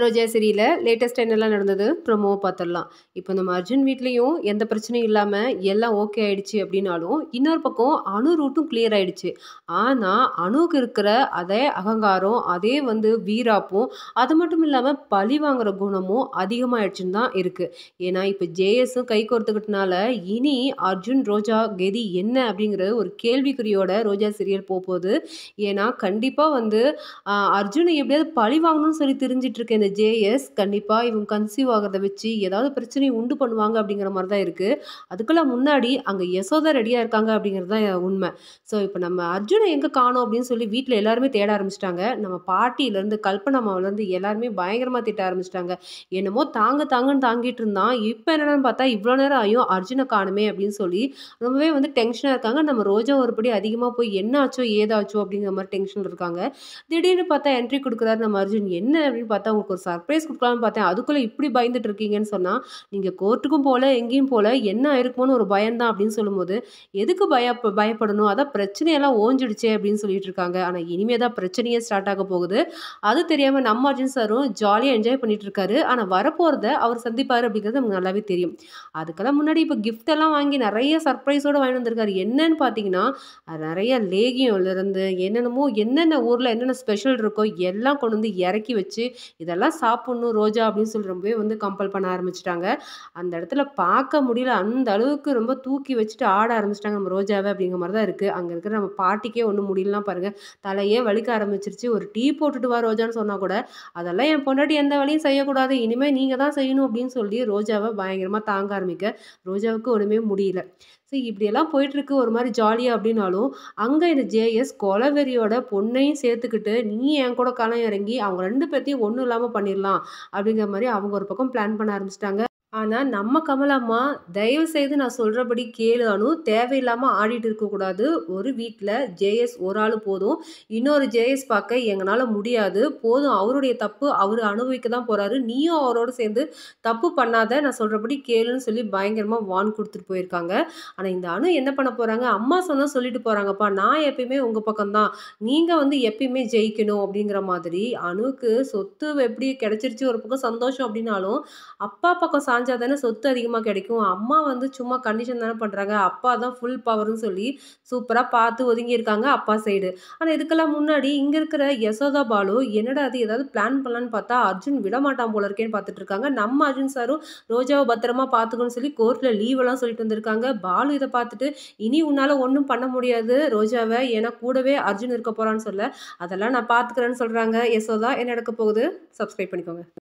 ரோஜா சீரியல்ல லேட்டஸ்ட்டா என்னலாம் நடந்தது? ப்ரோமோவ பார்த்துடலாம். இப்போ நம்ம அர்ஜுன் வீட்லயும் எந்த பிரச்சனையும் இல்லாம எல்லாம் ஓகே ஆயிடுச்சு அப்டின்னாலும், இன்னொரு பக்கம் அனு ரூட்டும் கிளியர் ஆயிடுச்சு. ஆனா, அனுவுக்கு இருக்கிற அதே அகங்காரம், அதே வந்து வீராப்பும், அது மட்டும் இல்லாம பழி வாங்குற குணமும் அதிகமாயிடுச்சுன்னு தான் இருக்கு. ஏன்னா, இப்ப ஜேஎஸும் கை கோர்த்துக்கிட்டனால, இனி அர்ஜுன், ரோஜா கெதி என்ன அப்டிங்கிற ஒரு கேள்விக்குறியோட ரோஜா சீரியல் போப்போது. ஏன்னா, கண்டிப்பா வந்து அ அர்ஜுன எப்டியாவது பழி வாங்கணும்னு சொல்லி திரிஞ்சுட்டு இருக்க இந்த ஜேஎஸ், கண்டிப்பா இவங்க கன்சீவ் ஆகுறத வச்சு ஏதாவது பிரச்சனைய உண்டு பண்ணுவாங்க அப்டிங்கிற மாரி தான் இருக்கு. அதுக்கெல்லாம் முன்னாடி அங்க யசோதா ரெடியா இருக்காங்க அப்டிங்கிறது தான் உண்ம. ஸோ, இப்ப நம்ம அர்ஜுன எங்க காணோம் அப்டின்னு சொல்லி வீட்ல எல்லாருமே தேட ஆரம்பிச்சுட்டாங்க. நம்ம பாட்டியிலருந்து, கல்பனா அம்மாவுலருந்து எல்லாருமே பயங்கரமா திட்ட ஆரம்பிச்சுட்டாங்க. என்னமோ தாங்கு தாங்குன்னு தாங்கிட்டு இருந்தான். இப்ப என்னடான்னு பார்த்தா, இவ்ளோ நேரம் ஆயும் அர்ஜுன காணுமே அப்டின்னு சொல்லி ரொம்பவே வந்து டென்ஷனா இருக்காங்க. நம்ம ரோஜா ஒருபடி அதிகமா போய் என்ன ஆச்சோ? ஏதாச்சோ? அப்டிங்கிற மாரி டென்ஷன்ல இருக்காங்க. திடீர்னு பார்த்தா என்ட்ரி குடுக்குறாரு நம்ம அர்ஜுன். என்ன அப்டின்னு பார்த்தா, உங்களுக்கு ஒரு சர்ப்ரைஸ் குடுக்கலாம்னு பார்த்தேன். அதுக்குள்ள இப்டி பயந்துட்டு இருக்கீங்கன்னு சொன்னா, நீங்க கோர்ட்டுக்கும் போல, எங்கேயும் போல, என்ன ஆயிருக்குமோன்னு ஒரு பயம் தான் அப்டின்னு சொல்லும்போது, எதுக்கு பயப் பயப்படணும்? அதான் பிரச்சனையெல்லாம் ஓஞ்சிடுச்சே அப்டின்னு சொல்லிட்டு இருக்காங்க. ஆனா, இனிமே தான் பிரச்சனையே ஸ்டார்ட் ஆக போகுது. அது தெரியாம நம்ம அர்ஜுன் சாரும் ஜாலியா என்ஜாய் பண்ணிட்டு இருக்காரு. ஆனா, வரப்போறத அவர் சந்திப்பாரு அப்டிங்கிறது நமக்கு நல்லாவே தெரியும். அதுக்கெல்லாம் முன்னாடி இப்ப கிஃப்ட் எல்லாம் வாங்கி நெறைய சர்ப்ரைஸோட வாங்கிட்டு வந்திருக்காரு. என்னன்னு பார்த்தீங்கன்னா, நெறைய லேகியம்லருந்து என்னென்னமோ என்னென்ன ஊர்ல என்னென்ன ஸ்பெஷல் இருக்கோ எல்லாம் கொண்டு வந்து எறக்கி வச்சு, இதெல்லாம் சாப்புட்ணும் ரோஜா அப்டின்னு சொல்லி ரொம்பவே வந்து கம்பல் பண்ண ஆரம்பிச்சுட்டாங்க. அந்த இடத்துல பார்க்க முடியல. அந்த அளவுக்கு ரொம்ப தூக்கி வச்சுட்டு ஆட ஆரம்பிச்சுட்டாங்க நம்ம ரோஜாவ அப்டிங்கிற மாரி தான் இருக்கு. அங்க இருக்கிற நம்ம பாட்டிக்கே ஒண்ணும் முடியலன்னா பாருங்க. தலையே வலிக்க ஆரம்பிச்சுருச்சு. ஒரு டீ போட்டுட்டு வா ரோஜான்னு சொன்னா கூட, அதெல்லாம் என் பொண்டாட்டி எந்த வேலையும் செய்யக்கூடாது. இனிமே நீங்க தான் செய்யணும் அப்டின்னு சொல்லி ரோஜாவ பயங்கரமா தாங்க ஆரம்பிக்க, ரோஜாவுக்கு ஒண்ணுமே முடியல. ஸோ, இப்படியெல்லாம் போயிட்டுருக்கு ஒரு மாரி ஜாலியா அப்டின்னாலும், அங்க இந்த ஜேஎஸ் கொலவெறியோட பொண்ணையும் சேர்த்துக்கிட்டு, நீ என் கூட களம் இறங்கி அவங்க 2 பேத்தையும் ஒண்ணும் இல்லாம பண்ணிரலாம். அப்டிங்கிற மாரி அவங்க ஒரு பக்கம் பிளான் பண்ண ஆரம்பிச்சுட்டாங்க. ஆனா, நம்ம கமலாம்மா, தயவு செய்து நான் சொல்றபடி கேளு அனு. தேவையில்லாம ஆடிட்டு இருக்கக்கூடாது. ஒரு வீட்ல ஜேஎஸ் ஒரு ஆளு போதும். இன்னொரு ஜேஎஸ் பார்க்க எங்கனால முடியாது. போதும் அவருடைய தப்பு அவரு அனுபவிக்க தான் போறாரு. நீயும் அவரோட சேர்ந்து தப்பு பண்ணாத. நான் சொல்றபடி கேளுன்னு சொல்லி பயங்கரமா வார்ன் குடுத்துட்டு போயிருக்காங்க. ஆனா, இந்த அனு என்ன பண்ண போறாங்க? அம்மா சொன்னா சொல்லிட்டு போறாங்கப்பா. நான் எப்பயுமே உங்க பக்கம் தான். நீங்க வந்து எப்பயுமே ஜெயிக்கணும் அப்டிங்கிற மாதிரி, அனுவுக்கு சொத்து எப்டி கிடைச்சிருச்சு ஒரு பக்கம் சந்தோஷம் அப்டின்னாலும், அப்பா பக்கம் சாஞ்சா தானே சொத்து அதிகமா கிடைக்கும். அம்மா வந்து சும்மா கண்டிஷன் தானே பண்றாங்க. அப்பா தான் ஃபுல் பவர்ன்னு சொல்லி சூப்பரா பார்த்து ஒதுங்கி இருக்காங்க அப்பா சைடு. ஆனா, இதுக்கெல்லாம் முன்னாடி இங்க இருக்கிற யசோதா பாலு, என்னடா இது ஏதாவது பிளான் பண்ணலான்னு பார்த்தா, அர்ஜுன் விடமாட்டான் போல இருக்கேன்னு பார்த்துட்டு இருக்காங்க. நம்ம அர்ஜுன் சாரும் ரோஜாவ பத்திரமா பார்த்துக்கணும்னு சொல்லி கோர்ட்ல லீவெல்லாம் சொல்லிட்டு வந்திருக்காங்க. பாலு இத பார்த்துட்டு, இனி உன்னால ஒண்ணும் பண்ண முடியாது ரோஜாவ. ஏன்னா, கூடவே அர்ஜுன் இருக்க போறான்னு சொல்ல, அதெல்லாம் நான் பார்த்துக்கிறேன்னு சொல்றாங்க யசோதா. என்ன நடக்க போகுது? சப்ஸ்கிரைப் பண்ணிக்கோங்க.